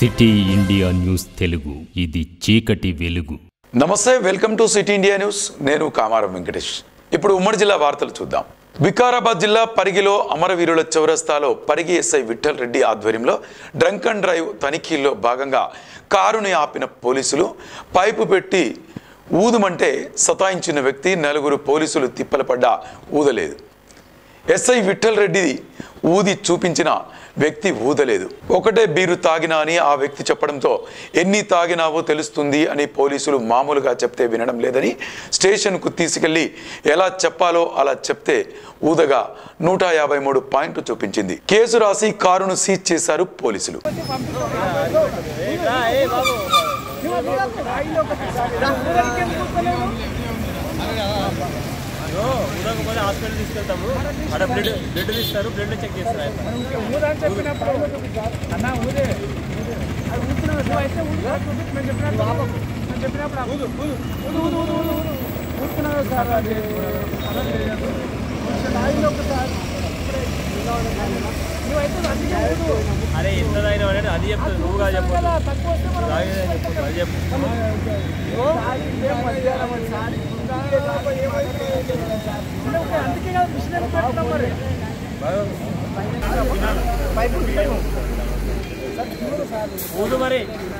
City India news Telugu ఇది చీకటి వెలుగు నమస్తే welcome to city India news నేను కామారం వెంకటేష్ ఇప్పుడు ఉమ్మడి జిల్లా వార్తలు చూద్దాం వికారాబాద్ జిల్లా పరిగిలో అమరవీరుల చౌరస్తాలో పరిగి ఎస్ఐ విఠల్ రెడ్డి ఆధ్వర్యంలో డ్రంక్ అండ్ డ్రైవ్ తనిఖీల్లో భాగంగా కారుని ఆపిన పోలీసులు పైపు పెట్టి ఊదుమంటే సతాయించిన వ్యక్తి నలుగురు పోలీసులు తిప్పలపడ్డా ఊదలేదు ఎస్ఐ విఠల్ రెడ్డి ఊది చూపించిన వ్యక్తి ఊదలేదు ఒకటే బీరు తాగినా అని ఆ వ్యక్తి చెప్పడంతో ఎన్ని తాగినావో తెలుస్తుంది అని పోలీసులు మామూలుగా చెప్తే వినడం లేదని స్టేషన్కు తీసుకెళ్లి ఎలా చెప్పాలో అలా చెప్తే ఊదగా నూట యాభై మూడు పాయింట్లు చూపించింది కేసు రాసి కారును సీజ్ చేశారు పోలీసులు ఊరకపోతే హాస్పిటల్ తీసుకెళ్తాము అక్కడ బ్లడ్ బ్లడ్ తీస్తారు బ్లడ్ చెక్ చేస్తారు ఆయన అన్నా ఊదే అది ఊతున్నావు నువ్వు అయితే ఊదు మేము చెప్పినప్పుడు మేము చెప్పినప్పుడు ఊదు ఊదు ఊదు ఊదు ఊదు ఊదు ఊదు ఊరుకున్నావు సార్ అది అలా లేదు. కొంచెం లాగిన ఒకసారి నువ్వైతే అందుకే ఊదు అరే ఎంత తాగిన వాడు అది చెప్తుంది నువ్వుగా చెప్పు కదా తక్కువ వస్తే మనం తాగేదని చెప్పు అది చెప్పు తాగితే మధ్యాహ్నం ఒకసారి అందుకే కదా మిషన్ పెట్టుకున్నాం మరి పైపు పైపు ఊదు మరి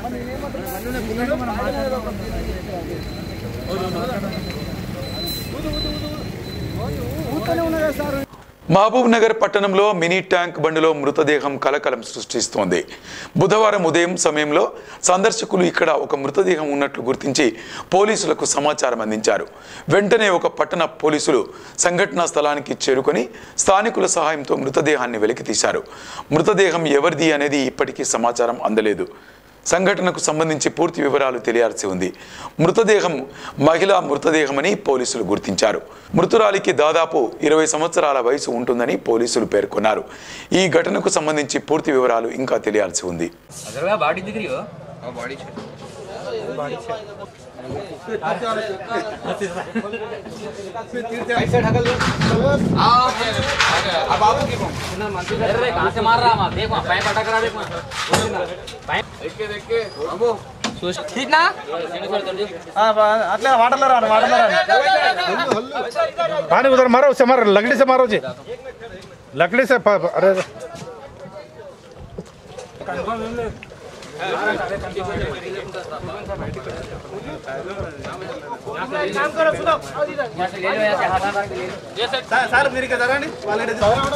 ఊతనే ఉన్నా కదా సార్ మహబూబ్ నగర్ పట్టణంలో మినీ ట్యాంక్ బండిలో మృతదేహం కలకలం సృష్టిస్తోంది బుధవారం ఉదయం సమయంలో సందర్శకులు ఇక్కడ ఒక మృతదేహం ఉన్నట్లు గుర్తించి పోలీసులకు సమాచారం అందించారు వెంటనే ఒక పట్టణ పోలీసులు సంఘటనా స్థలానికి చేరుకొని స్థానికుల సహాయంతో మృతదేహాన్ని వెలికితీశారు మృతదేహం ఎవరిది అనేది ఇప్పటికీ సమాచారం అందలేదు సంఘటనకు సంబంధించి పూర్తి వివరాలు తెలియాల్సి ఉంది మృతదేహం మహిళా మృతదేహమని పోలీసులు గుర్తించారు మృతురాలికి దాదాపు ఇరవై సంవత్సరాల వయసు ఉంటుందని పోలీసులు పేర్కొన్నారు ఈ ఘటనకు సంబంధించి పూర్తి వివరాలు ఇంకా తెలియాల్సి ఉంది अगर बाड़ी दिख रही हो अरे कहाँ से मार रहा है देखो पैप अटक रहा देखो ठीक ना అట్లా వాటర్లో రాను వాటర్లో రాను पानी उधर मारो उससे मारो लकड़ी से मारो जी लकड़ी से प- प- अरे यहाँ से ले लो यहाँ से हाथ हाथ के ले लो ये सर సార్ మీరు ఇక్కడ రండి వాళ్ళ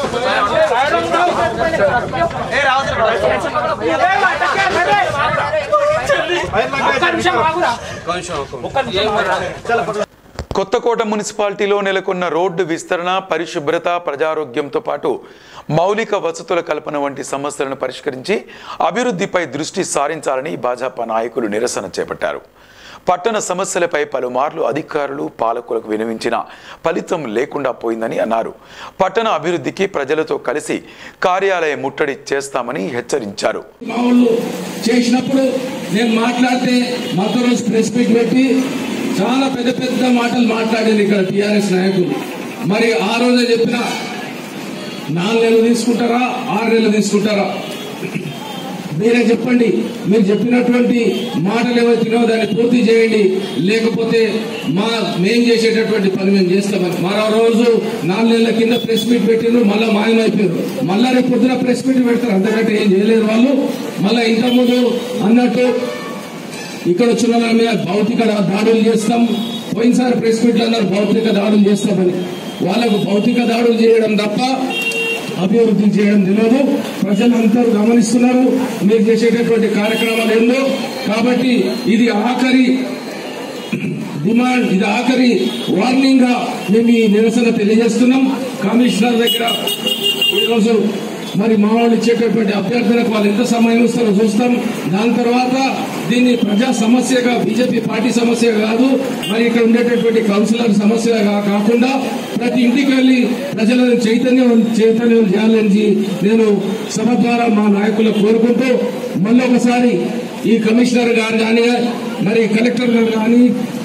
కొత్తకోట మున్సిపాలిటీలో నెలకొన్న రోడ్డు విస్తరణ పరిశుభ్రత ప్రజారోగ్యంతో పాటు మౌలిక వసతుల కల్పన వంటి సమస్యలను పరిష్కరించి అభివృద్ధిపై దృష్టి సారించాలని భాజపా నాయకులు నిరసన చేపట్టారు పట్టణ సమస్యలపై పలుమార్లు అధికారులు పాలకులకు వినవించిన ఫలితం లేకుండా పోయిందని అన్నారు పట్టణ అభివృద్ధికి ప్రజలతో కలిసి కార్యాలయ ముట్టడి చేస్తామని హెచ్చరించారు మా వాళ్ళు చేసినప్పుడు నేను మాట్లాడితే మాతో రోజు ప్రెస్ మీట్ పెట్టి చాలా పెద్ద పెద్ద మాటలు మాట్లాడింది ఇక్కడ టిఆర్ఎస్ నాయకులు మరి ఆ రోజే చెప్పిన నాలుగు నెలలు తీసుకుంటారా ఆరు నెలలు తీసుకుంటారా మీరే చెప్పండి మీరు చెప్పినటువంటి మాటలు ఏవైతున్నాయో దాన్ని పూర్తి చేయండి లేకపోతే మా మేం చేసేటటువంటి పని మేము చేస్తామని మరో రోజు నాలుగు నెలల కింద ప్రెస్ మీట్ పెట్టిండ్రు మళ్ళీ మాయమైపోయారు మళ్ళా రేపు పొద్దున ప్రెస్ మీట్ పెడతారు అంతకంటే ఏం చేయలేరు వాళ్ళు మళ్ళీ ఇంతకుముందు అన్నట్టు ఇక్కడ వచ్చిన వాళ్ళ మీద భౌతిక దాడులు చేస్తాం పోయినసారి ప్రెస్ మీట్లు అన్నారు భౌతిక దాడులు చేస్తామని వాళ్ళకు భౌతిక దాడులు చేయడం తప్ప అభివృద్ధి చేయడం తెలియదు ప్రజలందరూ గమనిస్తున్నారు మీరు చేసేటటువంటి కార్యక్రమాలు ఏందో కాబట్టి ఇది ఆఖరి డిమాండ్ ఇది ఆఖరి వార్నింగ్ గా మేము ఈ నిరసన తెలియజేస్తున్నాం కమిషనర్ దగ్గర ఈరోజు మరి మా వాళ్ళు ఇచ్చేటటువంటి అభ్యర్థులకు వాళ్ళు ఎంత సమయం ఇస్తారో చూస్తాం దాని తర్వాత దీన్ని ప్రజా సమస్యగా బీజేపీ పార్టీ సమస్య కాదు మరి ఇక్కడ ఉండేటటువంటి కౌన్సిలర్ సమస్యగా కాకుండా ప్రతి ఇంటికి వెళ్లి ప్రజలను చైతన్యం చైతన్యం చేయాలని నేను సభ ద్వారా మా నాయకులకు కోరుకుంటూ మళ్ళీ ఒకసారి ఈ కమిషనర్ గారు కానీ మరి కలెక్టర్ గారు కానీ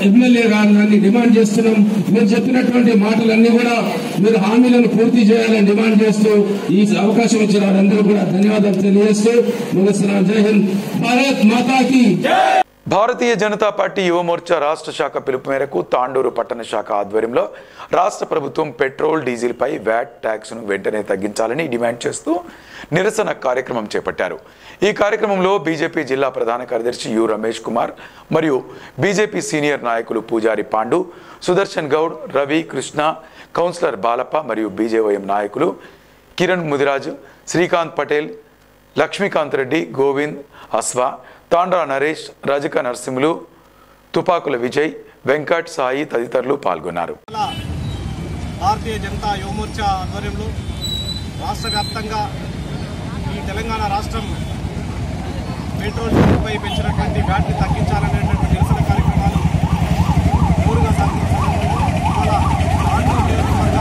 ఎమ్మెల్యే గారిని డిమాండ్ చేస్తున్నాం మీరు చెప్పినటువంటి మాటలన్నీ కూడా మీరు హామీలను పూర్తి చేయాలని డిమాండ్ చేస్తూ ఈ అవకాశం ఇచ్చిన వారందరూ కూడా ధన్యవాదాలు తెలియజేస్తూ ముగిస్తున్నాను జై హింద్ భారత్ మాతాకి భారతీయ జనతా పార్టీ యువమోర్చా రాష్ట్ర శాఖ పిలుపు మేరకు తాండూరు పట్టణ శాఖ ఆధ్వర్యంలో రాష్ట్ర ప్రభుత్వం పెట్రోల్ డీజిల్పై వ్యాట్ ట్యాక్స్ను వెంటనే తగ్గించాలని డిమాండ్ చేస్తూ నిరసన కార్యక్రమం చేపట్టారు ఈ కార్యక్రమంలో బీజేపీ జిల్లా ప్రధాన కార్యదర్శి యు రమేష్ కుమార్ మరియు బీజేపీ సీనియర్ నాయకులు పూజారి పాండు సుదర్శన్ గౌడ్ రవి కృష్ణ కౌన్సిలర్ బాలప్ప మరియు బీజేవైఎం నాయకులు కిరణ్ ముదిరాజు శ్రీకాంత్ పటేల్ లక్ష్మీకాంత్ రెడ్డి గోవింద్ అస్వా తాండ్రా నరేష్ రజక నరసింహులు తుపాకుల విజయ్ వెంకట్ సాయి తదితరులు పాల్గొన్నారు భారతీయ జనతా యువమోర్చా ఆధ్వర్యంలో రాష్ట్ర వ్యాప్తంగా ఈ తెలంగాణ రాష్ట్రం పెట్రోల్ డీజిల్పై పెంచినటువంటి వ్యాట్ని తగ్గించాలనేటువంటి నిరసన కార్యక్రమాలు జోరుగా సాగుతున్న సమయంలో ఇవాళ ఆంధ్ర నియోజకవర్గ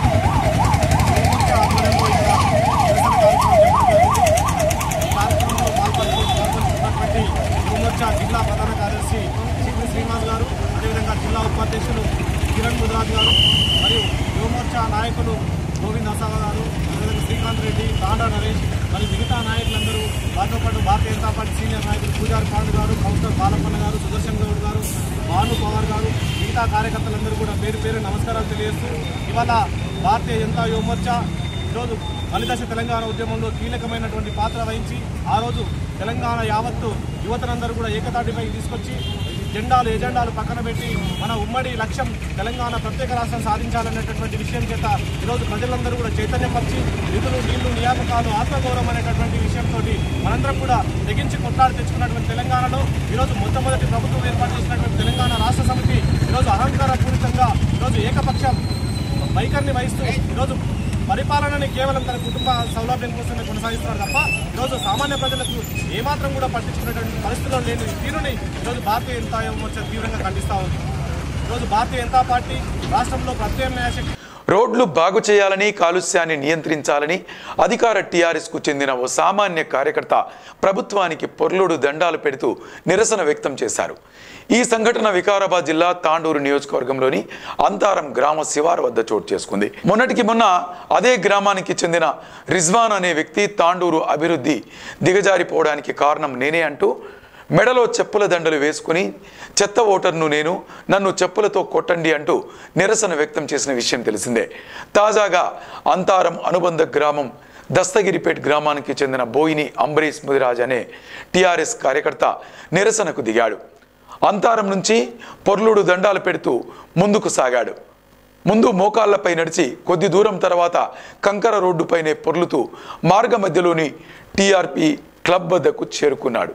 యువమోర్చా ఆధ్వర్యంలో ఇక్కడ నిరసన కార్యక్రమం చేపట్టారు. ఈ కార్యక్రమంలో పాల్గొంటూ పాల్గొంటున్నటువంటి యువమోర్చా జిల్లా ప్రధాన కార్యదర్శి సిపి శ్రీనివాస్ గారు అదేవిధంగా జిల్లా ఉపాధ్యక్షులు కిరణ్ ముదిరాజ్ గారు మరియు యువమోర్చా నాయకులు గోవింద్ అసావ గారు అదేవిధంగా శ్రీకాంత్ రెడ్డి తాండా నరేష్ మరియు మిగతా నాయకులందరూ వారితో పాటు భారతీయ జనతా పార్టీ సీనియర్ నాయకులు పూజారి పాండు గారు కౌన్సిలర్ బాలప్పన్న గారు సుదర్శన్ గౌడ్ గారు భాను పవార్ గారు మిగతా కార్యకర్తలందరూ కూడా పేరు పేరు నమస్కారాలు తెలియజేస్తూ ఇవాళ భారతీయ జనతా యువమోర్చా ఈరోజు మలిదశ తెలంగాణ ఉద్యమంలో కీలకమైనటువంటి పాత్ర వహించి ఆ రోజు తెలంగాణ యావత్తు యువతనందరూ కూడా ఏకతాటిపై తీసుకొచ్చి జెండాలు ఎజెండాలు పక్కన పెట్టి మన ఉమ్మడి లక్ష్యం తెలంగాణ ప్రత్యేక రాష్ట్రం సాధించాలనేటటువంటి విషయం చేత ఈరోజు ప్రజలందరూ కూడా చైతన్యపరిచి నిధులు నీళ్లు నియామకాలు ఆత్మగౌరవం అనేటటువంటి విషయంతో మనందరం కూడా తెగించి కొట్లాడి తెచ్చుకున్నటువంటి తెలంగాణలో ఈరోజు మొట్టమొదటి ప్రభుత్వం ఏర్పాటు చేసినటువంటి తెలంగాణ రాష్ట్ర సమితి ఈరోజు అహంకారపూరితంగా ఈరోజు ఏకపక్షం వైఖరిని వహిస్తూ ఈరోజు పరిపాలనని కేవలం తన కుటుంబ సౌలభ్యం కోసమే కొనసాగిస్తున్నారు తప్ప ఈరోజు సామాన్య ప్రజలకు ఏమాత్రం కూడా పట్టించుకునేటువంటి పరిస్థితుల్లో లేని తీరుని ఈరోజు భారతీయ జనతా మోర్చా తీవ్రంగా ఖండిస్తూ ఉంది ఈరోజు భారతీయ జనతా పార్టీ రాష్ట్రంలో ప్రత్యామ్నాయ శక్తి రోడ్లు బాగు చేయాలని కాలుష్యాన్ని నియంత్రించాలని అధికార టీఆర్ఎస్కు చెందిన ఓ సామాన్య కార్యకర్త ప్రభుత్వానికి పొర్లుడు దండాలు పెడుతూ నిరసన వ్యక్తం చేశారు ఈ సంఘటన వికారాబాద్ జిల్లా తాండూరు నియోజకవర్గంలోని అంతారం గ్రామ శివారు వద్ద చోటు చేసుకుంది మొన్నటికి మొన్న అదే గ్రామానికి చెందిన రిజ్వాన్ అనే వ్యక్తి తాండూరు అభివృద్ధి దిగజారిపోవడానికి కారణం నేనే అంటూ మెడలో చెప్పుల దండలు వేసుకుని చెత్త ఓటర్ను నేను నన్ను చెప్పులతో కొట్టండి అంటూ నిరసన వ్యక్తం చేసిన విషయం తెలిసిందే తాజాగా అంతారం అనుబంధ గ్రామం దస్తగిరిపేట్ గ్రామానికి చెందిన బోయిని అంబరీష్ ముదిరాజ్ అనే టీఆర్ఎస్ కార్యకర్త నిరసనకు దిగాడు అంతారం నుంచి పొర్లుడు దండాలు పెడుతూ ముందుకు సాగాడు ముందు మోకాళ్లపై నడిచి కొద్ది దూరం తర్వాత కంకర రోడ్డుపైనే పొర్లుతూ మార్గ మధ్యలోని టీఆర్పీ క్లబ్ వద్దకు చేరుకున్నాడు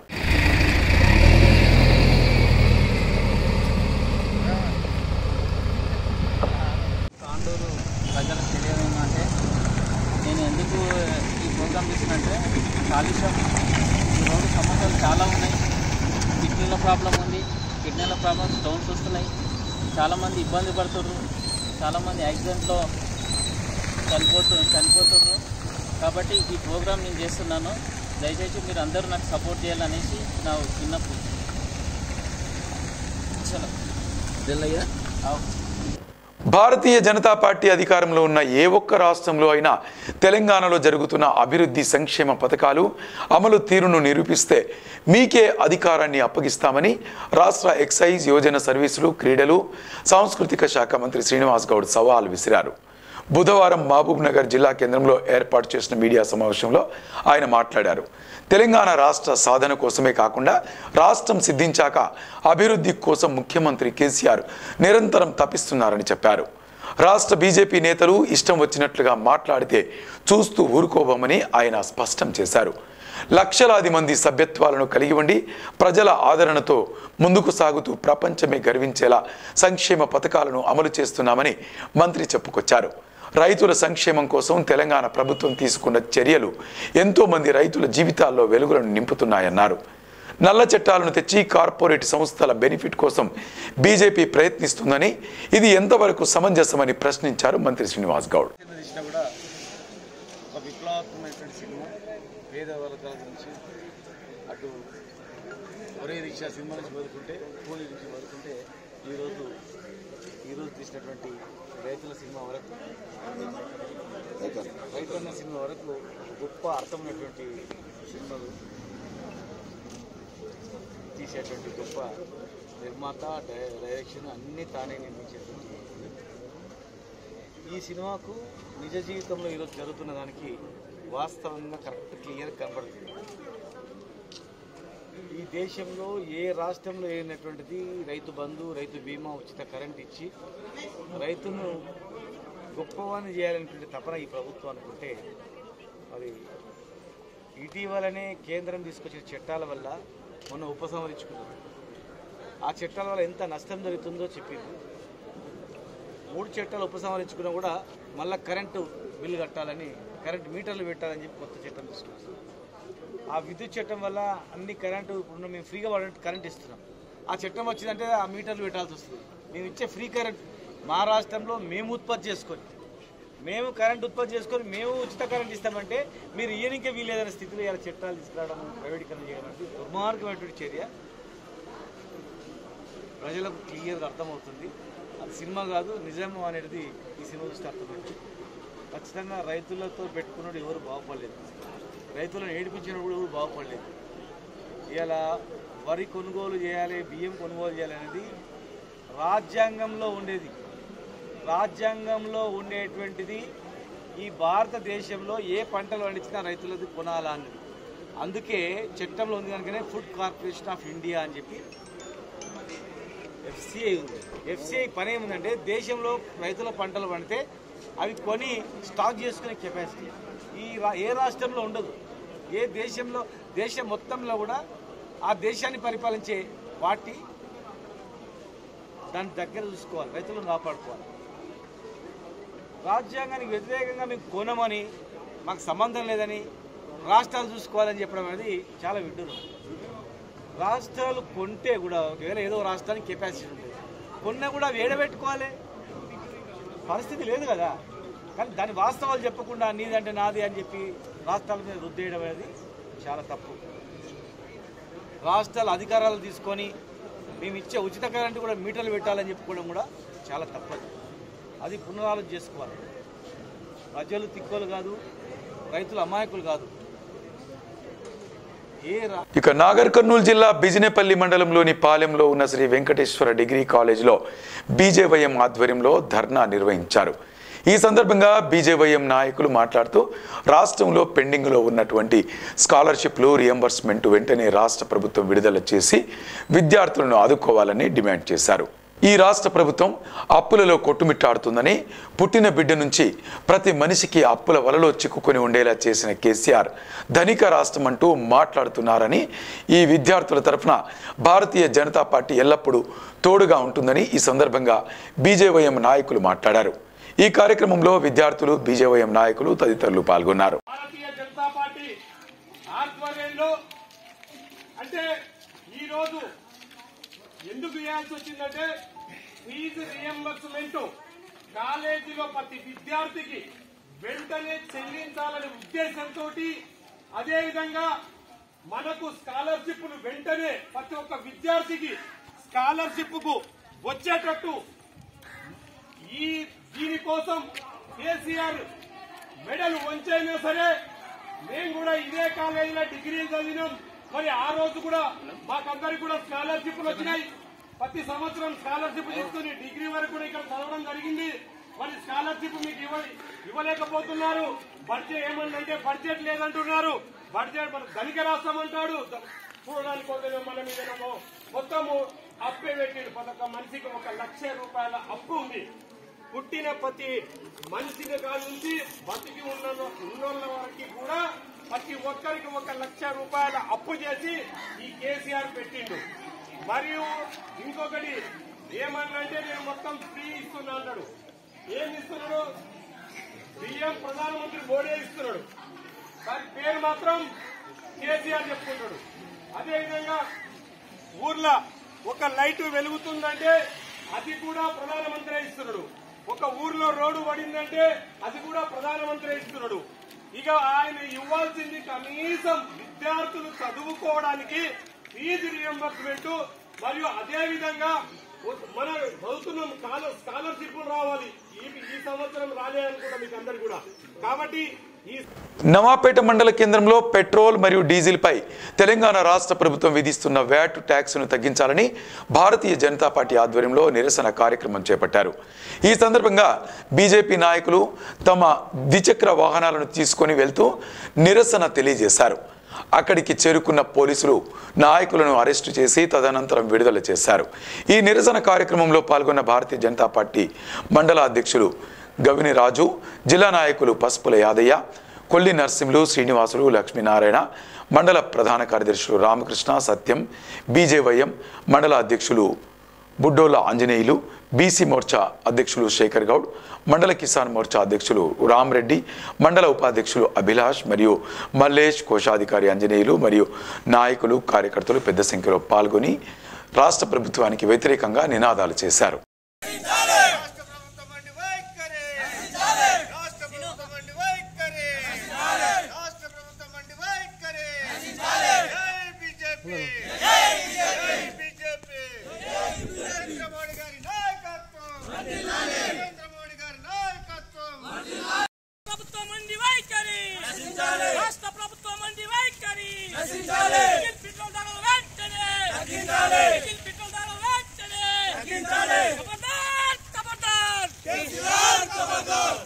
తాండూరు ప్రజలకు తెలియదు ఏంటంటే నేను ఎందుకు ఈ ప్రోగ్రామ్ చేసినంటే కాలుష్యం ఈ రోడ్డు సమస్యలు చాలా ఉన్నాయి కిడ్నీల ప్రాబ్లం ఉంది కిడ్నీల ప్రాబ్లం స్టోన్స్ వస్తున్నాయి చాలామంది ఇబ్బంది పడుతుర్రు చాలామంది యాక్సిడెంట్లో చనిపోతు చనిపోతుర్రు కాబట్టి ఈ ప్రోగ్రామ్ నేను చేస్తున్నాను దయచేసి మీరు అందరూ నాకు సపోర్ట్ చేయాలనేసి నా చిన్నప్పుడు చలో అవు. భారతీయ జనతా పార్టీ అధికారంలో ఉన్న ఏ ఒక్క రాష్ట్రంలో అయినా తెలంగాణలో జరుగుతున్న అభివృద్ధి సంక్షేమ పథకాలు అమలు తీరును నిరూపిస్తే మీకే అధికారాన్ని అప్పగిస్తామని రాష్ట్ర ఎక్సైజ్ యోజన సర్వీసులు క్రీడలు సాంస్కృతిక శాఖ మంత్రి శ్రీనివాస్ గౌడ్ సవాల్ విసిరారు బుధవారం మహబూబ్ నగర్ జిల్లా కేంద్రంలో ఏర్పాటు చేసిన మీడియా సమావేశంలో ఆయన మాట్లాడారు తెలంగాణ రాష్ట్ర సాధన కోసమే కాకుండా రాష్ట్రం సిద్ధించాక అభివృద్ధి కోసం ముఖ్యమంత్రి కేసీఆర్ నిరంతరం తప్పిస్తున్నారని చెప్పారు రాష్ట్ర బీజేపీ నేతలు ఇష్టం వచ్చినట్లుగా మాట్లాడితే చూస్తూ ఊరుకోబోమని ఆయన స్పష్టం చేశారు లక్షలాది మంది సభ్యత్వాలను కలిగి ఉండి ప్రజల ఆదరణతో ముందుకు సాగుతూ ప్రపంచమే గర్వించేలా సంక్షేమ పథకాలను అమలు చేస్తున్నామని మంత్రి చెప్పుకొచ్చారు రైతుల సంక్షేమం కోసం తెలంగాణ ప్రభుత్వం తీసుకున్న చర్యలు ఎంతో మంది రైతుల జీవితాల్లో వెలుగులను నింపుతున్నాయన్నారు నల్ల చట్టాలను తెచ్చి కార్పొరేట్ సంస్థల బెనిఫిట్ కోసం బీజేపీ ప్రయత్నిస్తుందని ఇది ఎంతవరకు సమంజసమని ప్రశ్నించారు మంత్రి శ్రీనివాస్ గౌడ్ తీసినా కూడా ఒక విప్లవాత్మకమైనటువంటి సినిమా పేద వర్గాల నుంచి అటు ఒరే రిక్షా సినిమా నుంచి మొదలుకుంటే కూలీ నుంచి మొదలుకుంటే ఈరోజు ఈరోజు తీసినటువంటి రైతుల సినిమా వరకు రైతన్న సినిమా వరకు గొప్ప అర్థమైనటువంటి సినిమాలు తీసేటువంటి గొప్ప నిర్మాత డై- డైరెక్షన్ అన్నీ తానే నిర్మించేటువంటి ఈ సినిమాకు నిజ జీవితంలో ఈరోజు జరుగుతున్న దానికి వాస్తవంగా కరెక్ట్ క్లియర్ కనబడుతుంది ఈ దేశంలో ఏ రాష్ట్రంలో లేనటువంటిది రైతు బంధు రైతు బీమా ఉచిత కరెంట్ ఇచ్చి రైతును గొప్పవాన్ని చేయాలనేటువంటి తపన ఈ ప్రభుత్వం అనుకుంటే మరి ఇటీవలనే కేంద్రం తీసుకొచ్చిన చట్టాల వల్ల మొన్న ఉపసంహరించుకున్నారు ఆ చట్టాల వల్ల ఎంత నష్టం జరుగుతుందో చెప్పింది మూడు చట్టాలు ఉపసంహరించుకున్నా కూడా మళ్ళీ కరెంటు బిల్లు కట్టాలని కరెంటు మీటర్లు పెట్టాలని చెప్పి కొత్త చట్టం తీసుకున్నారు ఆ విద్యుత్ చట్టం వల్ల అన్ని కరెంటు ఇప్పుడు మేము ఫ్రీగా వాడే కరెంట్ ఇస్తున్నాం ఆ చట్టం వచ్చిందంటే ఆ మీటర్లు పెట్టాల్సి వస్తుంది మేము ఇచ్చే ఫ్రీ కరెంట్ మా రాష్ట్రంలో మేము ఉత్పత్తి చేసుకొని మేము కరెంట్ ఉత్పత్తి చేసుకొని మేము ఉచిత కరెంట్ ఇస్తామంటే మీరు ఇయ్యనికే వీలేదనే స్థితిలో ఇలా చట్టాలు తీసుకురావడం ప్రైవేటీకరణ చేయడం అంటే దుర్మార్గమైనటువంటి చర్య ప్రజలకు క్లియర్గా అర్థమవుతుంది అది సినిమా కాదు నిజం అనేది ఈ సినిమా చూస్తే అర్థమైంది ఖచ్చితంగా రైతులతో పెట్టుకున్నాడు ఎవరు బాగుపడలేదు రైతులను ఏడిపించిన కూడా ఎవరు బాగుపడలేదు ఇలా వరి కొనుగోలు చేయాలి బియ్యం కొనుగోలు చేయాలి అనేది రాజ్యాంగంలో ఉండేది రాజ్యాంగంలో ఉండేటువంటిది ఈ భారతదేశంలో ఏ పంటలు పండించినా రైతులది కొనాలా అన్నది అందుకే చట్టంలో ఉంది కనుకనే ఫుడ్ కార్పొరేషన్ ఆఫ్ ఇండియా అని చెప్పి ఎఫ్సిఐ ఉంది ఎఫ్సిఐ పని ఏముందంటే దేశంలో రైతుల పంటలు పండితే అవి కొని స్టాక్ చేసుకునే కెపాసిటీ ఈ రా- ఏ రాష్ట్రంలో ఉండదు ఏ దేశంలో దేశం మొత్తంలో కూడా ఆ దేశాన్ని పరిపాలించే పార్టీ దాని దగ్గర చూసుకోవాలి రైతులను కాపాడుకోవాలి రాజ్యాంగానికి వ్యతిరేకంగా మేము కొనమని మాకు సంబంధం లేదని రాష్ట్రాలు చూసుకోవాలని చెప్పడం అనేది చాలా విడ్డూరం రాష్ట్రాలు కొంటే కూడా ఒకవేళ ఏదో రాష్ట్రానికి కెపాసిటీ ఉంటుంది కొన్నా కూడా వేడబెట్టుకోవాలి పరిస్థితి లేదు కదా కానీ దాని వాస్తవాలు చెప్పకుండా నీదంటే నాది అని చెప్పి రాష్ట్రాల మీద రుద్దేయడం అనేది చాలా తప్పు రాష్ట్రాల అధికారాలు తీసుకొని మేము ఇచ్చే ఉచిత కరెంటు కూడా మీటర్లు పెట్టాలని చెప్పుకోవడం కూడా చాలా తప్పదు అది పునరాలోచన చేసుకోవాలి ప్రజలు తిక్కోలు కాదు రైతులు అమాయకులు కాదు ఏ రా ఇక నాగర్ కర్నూలు జిల్లా బిజినేపల్లి మండలంలోని పాలెంలో ఉన్న శ్రీ వెంకటేశ్వర డిగ్రీ కాలేజీలో బీజేవైఎం ఆధ్వర్యంలో ధర్నా నిర్వహించారు ఈ సందర్భంగా బీజేవైఎం నాయకులు మాట్లాడుతూ రాష్ట్రంలో పెండింగ్లో ఉన్నటువంటి స్కాలర్షిప్లు రియంబర్స్మెంట్ వెంటనే రాష్ట్ర ప్రభుత్వం విడుదల చేసి విద్యార్థులను ఆదుకోవాలని డిమాండ్ చేశారు ఈ రాష్ట్ర ప్రభుత్వం అప్పులలో కొట్టుమిట్టాడుతుందని పుట్టిన బిడ్డ నుంచి ప్రతి మనిషికి అప్పుల వలలో చిక్కుకొని ఉండేలా చేసిన కేసీఆర్ ధనిక రాష్ట్రం అంటూ మాట్లాడుతున్నారని ఈ విద్యార్థుల తరఫున భారతీయ జనతా పార్టీ ఎల్లప్పుడూ తోడుగా ఉంటుందని ఈ సందర్భంగా బీజేవైఎం నాయకులు మాట్లాడారు ఈ కార్యక్రమంలో విద్యార్థులు బీజేవైఎం నాయకులు తదితరులు పాల్గొన్నారు భారతీయ జనతా పార్టీ ఆధ్వర్యంలో అంటే ఈరోజు ఎందుకు చేయాల్సి వచ్చిందంటే ఫీజు రియంబర్స్మెంట్ కాలేజీలో ప్రతి విద్యార్థికి వెంటనే చెల్లించాలనే ఉద్దేశంతో అదేవిధంగా మనకు స్కాలర్షిప్లు వెంటనే ప్రతి ఒక్క విద్యార్థికి స్కాలర్షిప్ కు వచ్చేటట్టు ఈ దీనికోసం కేసీఆర్ మెడల్ వంచైనా సరే మేము కూడా ఇదే కాలేజీలో డిగ్రీలు చదివినాం మరి ఆ రోజు కూడా మాకందరికి కూడా స్కాలర్షిప్లు వచ్చినాయి ప్రతి సంవత్సరం స్కాలర్షిప్ తీసుకుని డిగ్రీ వరకు కూడా ఇక్కడ చదవడం జరిగింది మరి స్కాలర్షిప్ మీకు ఇవ్వ ఇవ్వలేకపోతున్నారు బడ్జెట్ ఏమంటే బడ్జెట్ లేదంటున్నారు బడ్జెట్ మన ధనిక రాష్ట్రం అంటాడు చూడడానికి వదిలే మన మీద మొత్తము అప్పే పెట్టిండు ప్రతి ఒక్క మనిషికి ఒక లక్ష రూపాయల అప్పు ఉంది పుట్టిన ప్రతి మనిషిని కాదు నుంచి బతికి ఉన్న ఉన్నోళ్ళ వరకు కూడా ప్రతి ఒక్కరికి ఒక లక్ష రూపాయల అప్పు చేసి ఈ కేసీఆర్ పెట్టిండు మరియు ఇంకొకటి ఏమన్నంటే నేను మొత్తం ఫ్రీ ఇస్తున్నా అన్నాడు ఏం ఇస్తున్నాడు బియ్యం ప్రధానమంత్రి మోడీ ఇస్తున్నాడు దాని పేరు మాత్రం కేసీఆర్ చెప్పుకుంటాడు అదేవిధంగా ఊర్లో ఒక లైట్ వెలుగుతుందంటే అది కూడా ప్రధానమంత్రి ఇస్తున్నాడు ఒక ఊర్లో రోడ్డు పడిందంటే అది కూడా ప్రధానమంత్రి ఇస్తున్నాడు ఇక ఆయన ఇవ్వాల్సింది కనీసం విద్యార్థులు చదువుకోవడానికి ఫీజు రియంబర్స్మెంట్ మరియు అదే విధంగా మన చదువుతున్నాం స్కాలర్ స్కాలర్షిప్లు రావాలి ఈ ఈ సంవత్సరం రాలే అనుకుంటా మీకు అందరు కూడా కాబట్టి ఈ నవాపేట మండల కేంద్రంలో పెట్రోల్ మరియు డీజిల్పై తెలంగాణ రాష్ట్ర ప్రభుత్వం విధిస్తున్న వ్యాట్ ట్యాక్స్ను తగ్గించాలని భారతీయ జనతా పార్టీ ఆధ్వర్యంలో నిరసన కార్యక్రమం చేపట్టారు ఈ సందర్భంగా బీజేపీ నాయకులు తమ ద్విచక్ర వాహనాలను తీసుకొని వెళ్తూ నిరసన తెలియజేశారు అక్కడికి చేరుకున్న పోలీసులు నాయకులను అరెస్టు చేసి తదనంతరం విడుదల చేశారు ఈ నిరసన కార్యక్రమంలో పాల్గొన్న భారతీయ జనతా పార్టీ మండల అధ్యక్షులు గవిని రాజు జిల్లా నాయకులు పసుపుల యాదయ్య కొల్లి నరసింహులు శ్రీనివాసులు లక్ష్మీనారాయణ మండల ప్రధాన కార్యదర్శులు రామకృష్ణ సత్యం బీజేవైఎం మండల అధ్యక్షులు బుడ్డోల ఆంజనేయులు బీసీ మోర్చా అధ్యక్షులు శేఖర్ గౌడ్ మండల కిసాన్ మోర్చా అధ్యక్షులు రామరెడ్డి మండల ఉపాధ్యక్షులు అభిలాష్ మరియు మల్లేష్ కోశాధికారి ఆంజనేయులు మరియు నాయకులు కార్యకర్తలు పెద్ద సంఖ్యలో పాల్గొని రాష్ట్ర ప్రభుత్వానికి వ్యతిరేకంగా నినాదాలు చేశారు ప్రభుత్వం మండి వైఖరి రాష్ట్ర ప్రభుత్వం మండి వైఖరి డీజిల్ పెట్రోల్ ధరలు వెంటనే డీజిల్ పెట్రోల్ ధరలు వెంటనే ఖబర్దార్ ఖబర్దార్ ఖబర్దార్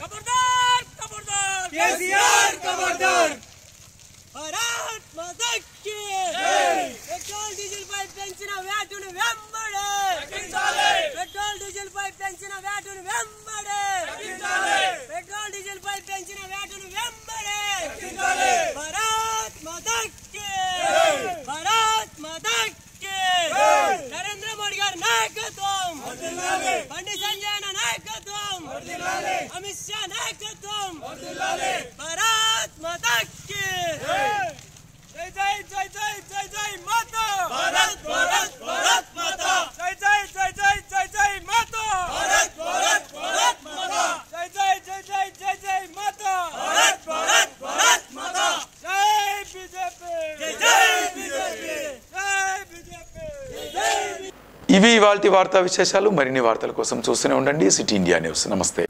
ఖబర్దార్ భారత్ మాతకి పెట్రోల్ డీజిల్ పై పెంచిన వ్యాటును వెంబడే పెట్రోల్ డీజిల్ పై పెంచిన వ్యాటును వెంబడే పెట్రోల్ డీజిల్ పై పెంచిన వ్యాటును వెంబడే భారత్ మాతకి భారత్ మాతకి నరేంద్ర మోడీ గారి నాయకత్వం బండి సంజయ్ అన్న నాయకత్వం అమిత్ షా నాయకత్వం భారత్ మాతకి జై జై జై జై జై జై మాతా భారత్ భారత్ భారత్ మాతా జై జై జై జై జై జై మాతా భారత్ భారత్ భారత్ మాతా జై జై జై జై జై జై మాతా భారత్ భారత్ భారత్ మాతా జై బీజేపీ జై జై బీజేపీ జై బీజేపీ జై ఇవి ఇవాల్టి వార్తా విశేషాలు మరిన్ని వార్తల కోసం చూస్తూనే ఉండండి సిటీ ఇండియా న్యూస్ నమస్తే